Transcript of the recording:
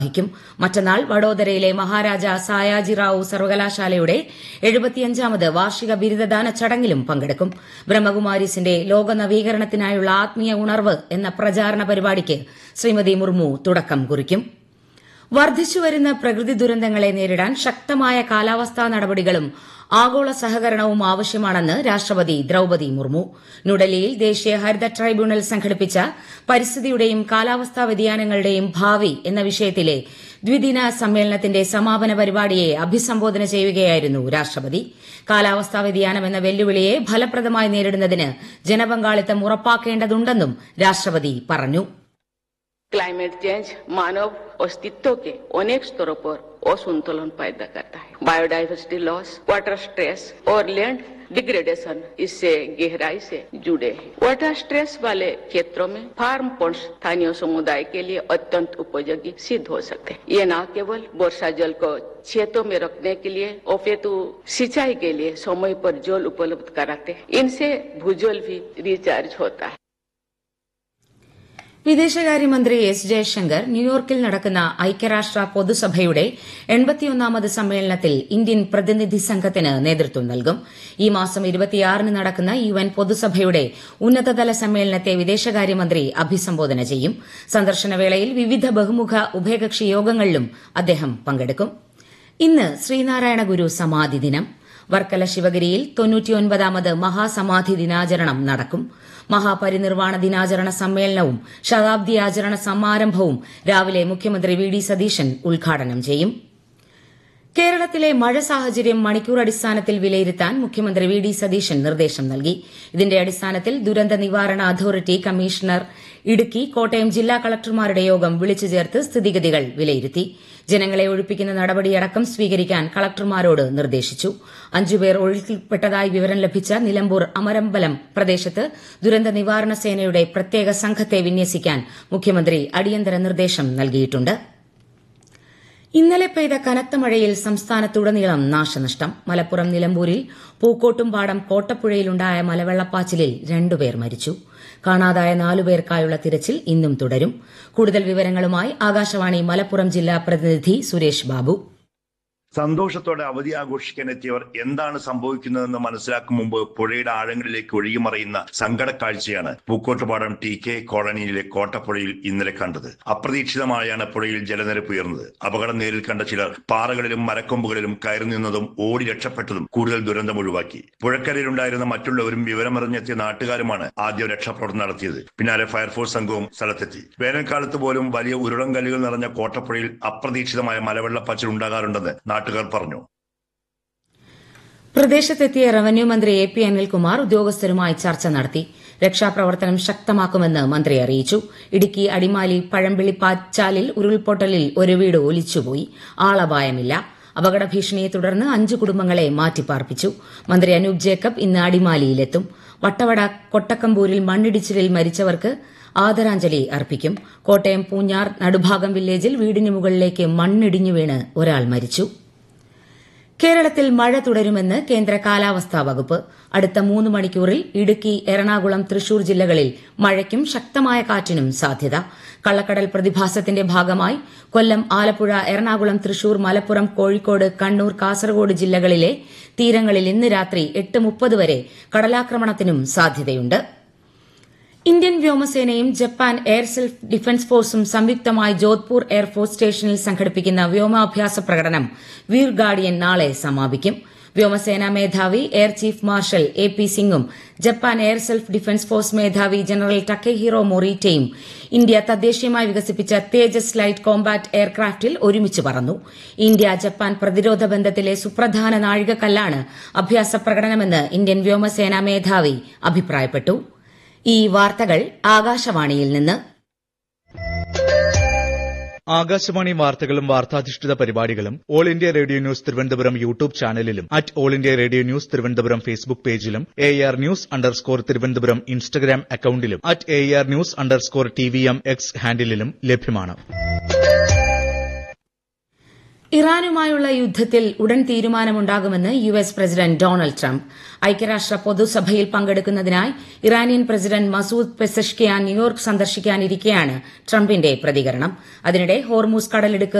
വഹിക്കും മറ്റന്നാൾ വഡോദരയിലെ മഹാരാജ സായാജിറാവു സർവകലാശാലയുടെ എഴുപത്തിയഞ്ചാമത് വാർഷിക ബിരുദദാന ചടങ്ങിലും പങ്കെടുക്കും ബ്രഹ്മകുമാരീസിന്റെ ലോക നവീകരണത്തിനായുള്ള ആത്മീയ ഉണർവ് എന്ന പ്രചാരണ പരിപാടിക്ക് ശ്രീമതി മുർമു തുടക്കം കുറിക്കും വർദ്ധിച്ചുവരുന്ന പ്രകൃതി ദുരന്തങ്ങളെ നേരിടാൻ ശക്തമായ കാലാവസ്ഥാ നടപടികളും ആഗോള സഹകരണവും ആവശ്യമാണെന്ന് രാഷ്ട്രപതി ദ്രൌപതി മുർമു ന്യൂഡൽഹിയിൽ ദേശീയ ഹരിത ട്രൈബ്യൂണൽ സംഘടിപ്പിച്ച പരിസ്ഥിതിയുടെയും കാലാവസ്ഥാ വ്യതിയാനങ്ങളുടെയും ഭാവി എന്ന വിഷയത്തിലെ ദ്വിദിന സമ്മേളനത്തിന്റെ സമാപന പരിപാടിയെ അഭിസംബോധന ചെയ്യുകയായിരുന്നു രാഷ്ട്രപതി കാലാവസ്ഥാ വ്യതിയാനം എന്ന വെല്ലുവിളിയെ ഫലപ്രദമായി നേരിടുന്നതിന് ജനപങ്കാളിത്തം ഉറപ്പാക്കേണ്ടതുണ്ടെന്നും രാഷ്ട്രപതി പറഞ്ഞു क्लाइमेट चेंज मानव अस्तित्व के अनेक स्तरों पर असंतुलन पैदा करता है बायोडाइवर्सिटी लॉस वाटर स्ट्रेस और लैंड डिग्रेडेशन इससे गहराई से जुड़े हैं वाटर स्ट्रेस वाले क्षेत्रों में फार्म पंप स्थानीय समुदाय के लिए अत्यंत उपयोगी सिद्ध हो सकते हैं ये न केवल वर्षा जल को क्षेत्रों में रखने के लिए अपेतु सिंचाई के लिए समय पर जल उपलब्ध कराते हैं इनसे भूजल भी रिचार्ज होता है വിദേശകാര്യമന്ത്രി എസ് ജയശങ്കർ ന്യൂയോർക്കിൽ നടക്കുന്ന ഐക്യരാഷ്ട്ര പൊതുസഭയുടെ എൺപത്തിയൊന്നാമത് സമ്മേളനത്തിൽ ഇന്ത്യൻ പ്രതിനിധി സംഘത്തിന് നേതൃത്വം നൽകും ഈ മാസം ഇരുപത്തിയാറിന് നടക്കുന്ന യു എൻ പൊതുസഭയുടെ ഉന്നതതല സമ്മേളനത്തെ വിദേശകാര്യമന്ത്രി അഭിസംബോധന ചെയ്യും സന്ദർശനവേളയിൽ വിവിധ ബഹുമുഖ ഉഭയകക്ഷി യോഗങ്ങളിലും അദ്ദേഹം പങ്കെടുക്കും ഇന്ന് ശ്രീനാരായണ ഗുരു സമാധി ദിനം വർക്കല ശിവഗിരിയിൽ തൊണ്ണൂറ്റിയൊൻപതാമത് മഹാസമാധി ദിനാചരണം നടക്കും മഹാപരിനിർവാണ ദിനാചരണ സമ്മേളനവും ശതാബ്ദി ആചരണ സമാരംഭവും രാവിലെ മുഖ്യമന്ത്രി വി ഡി സതീശൻ ഉദ്ഘാടനം ചെയ്യും കേരളത്തിലെ മഴ സാഹചര്യം മണിക്കൂർ അടിസ്ഥാനത്തിൽ വിലയിരുത്താൻ മുഖ്യമന്ത്രി വി ഡി സതീശൻ നിർദ്ദേശം നൽകി ഇതിന്റെ അടിസ്ഥാനത്തിൽ ദുരന്ത നിവാരണ അതോറിറ്റി കമ്മീഷണർ ഇടുക്കി കോട്ടയം ജില്ലാ കളക്ടർമാരുടെ യോഗം വിളിച്ചു ചേർത്ത് സ്ഥിതിഗതികൾ വിലയിരുത്തി ജനങ്ങളെ ഒഴിപ്പിക്കുന്ന നടപടിയടക്കം സ്വീകരിക്കാൻ കളക്ടർമാരോട് നിർദ്ദേശിച്ചു അഞ്ചുപേർ ഒഴുക്കിൽപ്പെട്ടതായി വിവരം ലഭിച്ച നിലമ്പൂർ അമരമ്പലം പ്രദേശത്ത് ദുരന്ത നിവാരണ സേനയുടെ പ്രത്യേക സംഘത്തെ വിന്യസിക്കാൻ മുഖ്യമന്ത്രി അടിയന്തര നിർദ്ദേശം നൽകിയിട്ടുണ്ട് ഇന്നലെ പെയ്ത കനത്ത മഴയിൽ സംസ്ഥാനത്തുടനീളം നാശനഷ്ടം മലപ്പുറം നിലമ്പൂരിൽ പൂക്കോട്ടുംപാടം കോട്ടപ്പുഴയിലുണ്ടായ മലവെള്ളപ്പാച്ചിലിൽ രണ്ടുപേർ മരിച്ചു കാണാതായ നാലുപേർക്കായുള്ള തിരച്ചിൽ ഇന്നും തുടരും കൂടുതൽ വിവരങ്ങളുമായി ആകാശവാണി മലപ്പുറം ജില്ലാ പ്രതിനിധി സുരേഷ് ബാബു സന്തോഷത്തോടെ അവധി ആഘോഷിക്കാൻ എത്തിയവർ എന്താണ് സംഭവിക്കുന്നതെന്ന് മനസ്സിലാക്കും മുമ്പ് പുഴയുടെ ആഴങ്ങളിലേക്ക് ഒഴുകിമറയുന്ന സങ്കട കാഴ്ചയാണ് പൂക്കോട്ടുപാടം ടി കെ കോളനിയിലെ കോട്ടപ്പുഴയിൽ ഇന്നലെ കണ്ടത് അപ്രതീക്ഷിതമായാണ് പുഴയിൽ ജലനിരപ്പ് ഉയർന്നത് അപകടം നേരിൽ കണ്ട ചിലർ പാറകളിലും മരക്കൊമ്പുകളിലും കയറി നിന്നതും ഓടി രക്ഷപ്പെട്ടതും കൂടുതൽ ദുരന്തം ഒഴിവാക്കി പുഴക്കരയിലുണ്ടായിരുന്ന മറ്റുള്ളവരും വിവരമറിഞ്ഞെത്തിയ നാട്ടുകാരുമാണ് ആദ്യം രക്ഷാപ്രവർത്തനം നടത്തിയത് പിന്നാലെ ഫയർഫോഴ്സ് സംഘവും സ്ഥലത്തെത്തി വേനൽക്കാലത്ത് പോലും വലിയ ഉരുളൻ കല്ലുകൾ നിറഞ്ഞ കോട്ടപ്പുഴയിൽ അപ്രതീക്ഷിതമായ മലവെള്ളപ്പാച്ചിൽ ഉണ്ടാകാറുണ്ടെന്ന് നാട്ടുകാർ പറഞ്ഞു പ്രദേശത്തെത്തിയ റവന്യൂ മന്ത്രി എ പി അനിൽകുമാർ ഉദ്യോഗസ്ഥരുമായി ചർച്ച നടത്തി രക്ഷാപ്രവർത്തനം ശക്തമാക്കുമെന്ന് മന്ത്രി അറിയിച്ചു ഇടുക്കി അടിമാലി പഴമ്പിളിപ്പാച്ചാലിൽ ഉരുൾപൊട്ടലിൽ ഒരു വീട് ഒലിച്ചുപോയി ആളപായമില്ല അപകട ഭീഷണിയെ തുടർന്ന് അഞ്ച് കുടുംബങ്ങളെ മാറ്റിപ്പാർപ്പിച്ചു മന്ത്രി അനൂപ് ജേക്കബ് ഇന്ന് അടിമാലിയിലെത്തും വട്ടവട കൊട്ടക്കമ്പൂരിൽ മണ്ണിടിച്ചിലിൽ മരിച്ചവർക്ക് ആദരാഞ്ജലി അർപ്പിക്കും കോട്ടയം പൂഞ്ഞാർ നടുഭാഗം വില്ലേജിൽ വീടിന് മുകളിലേക്ക് മണ്ണിടിഞ്ഞു വീണ് ഒരാൾ മരിച്ചു കേരളത്തിൽ മഴ തുടരുമെന്ന് കേന്ദ്ര കാലാവസ്ഥാ വകുപ്പ് അടുത്ത മൂന്ന് മണിക്കൂറിൽ ഇടുക്കി എറണാകുളം തൃശൂർ ജില്ലകളിൽ മഴയ്ക്കും ശക്തമായ കാറ്റിനും സാധ്യത കള്ളക്കടൽ പ്രതിഭാസത്തിന്റെ ഭാഗമായി കൊല്ലം ആലപ്പുഴ എറണാകുളം തൃശൂർ മലപ്പുറം കോഴിക്കോട് കണ്ണൂർ കാസർഗോഡ് ജില്ലകളിലെ തീരങ്ങളിൽ ഇന്ന് രാത്രി എട്ട് മുപ്പത് വരെ കടലാക്രമണത്തിനും സാധ്യതയുണ്ട് ഇന്ത്യൻ വ്യോമസേനയും ജപ്പാൻ എയർ സെൽഫ് ഡിഫൻസ് ഫോഴ്സും സംയുക്തമായി ജോധ്പൂർ എയർഫോഴ്സ് സ്റ്റേഷനിൽ സംഘടിപ്പിക്കുന്ന വ്യോമാഭ്യാസ പ്രകടനം വീർ ഗാർഡിയൻ നാളെ സമാപിക്കും വ്യോമസേനാ മേധാവി air chief marshal A P സിംഗും Japan air self defence force മേധാവി ജനറൽ ടക്കെഹിറോ മൊറീറ്റയും ഇന്ത്യ തദ്ദേശീയമായി വികസിപ്പിച്ച തേജസ് ലൈറ്റ് കോംബാറ്റ് എയർക്രാഫ്റ്റിൽ ഒരുമിച്ച് പറന്നു ഇന്ത്യ ജപ്പാൻ പ്രതിരോധ ബന്ധത്തിലെ സുപ്രധാന നാഴികക്കല്ലാണ് അഭ്യാസ പ്രകടനമെന്ന് ഇന്ത്യൻ വ്യോമസേനാ മേധാവി അഭിപ്രായപ്പെട്ടു ഈ വാർത്തകൾ ആകാശവാണിയിൽ നിന്ന് ആകാശവാണി വാർത്തകളും വാർത്താധിഷ്ഠിത പരിപാടികളും all India radio news Thiruvananthapuram YouTube ചാനലിലും at all India radio news Thiruvananthapuram Facebook പേജിലും A R news underscore Thiruvananthapuram Instagram അക്കൌണ്ടിലും at A R news underscore T V M X ഹാൻഡിലും ലഭ്യമാണ് ഇറാനുമായുള്ള യുദ്ധത്തിൽ ഉടൻ തീരുമാനമുണ്ടാകുമെന്ന് U S president Donald Trump ഐക്യരാഷ്ട്ര പൊതുസഭയിൽ പങ്കെടുക്കുന്നതിനായി Iranian president Masoud Pezeshkian New York സന്ദർശിക്കാനിരിക്കെയാണ് ട്രംപിന്റെ പ്രതികരണം അതിനിടെ ഹോർമൂസ് കടലിടുക്ക്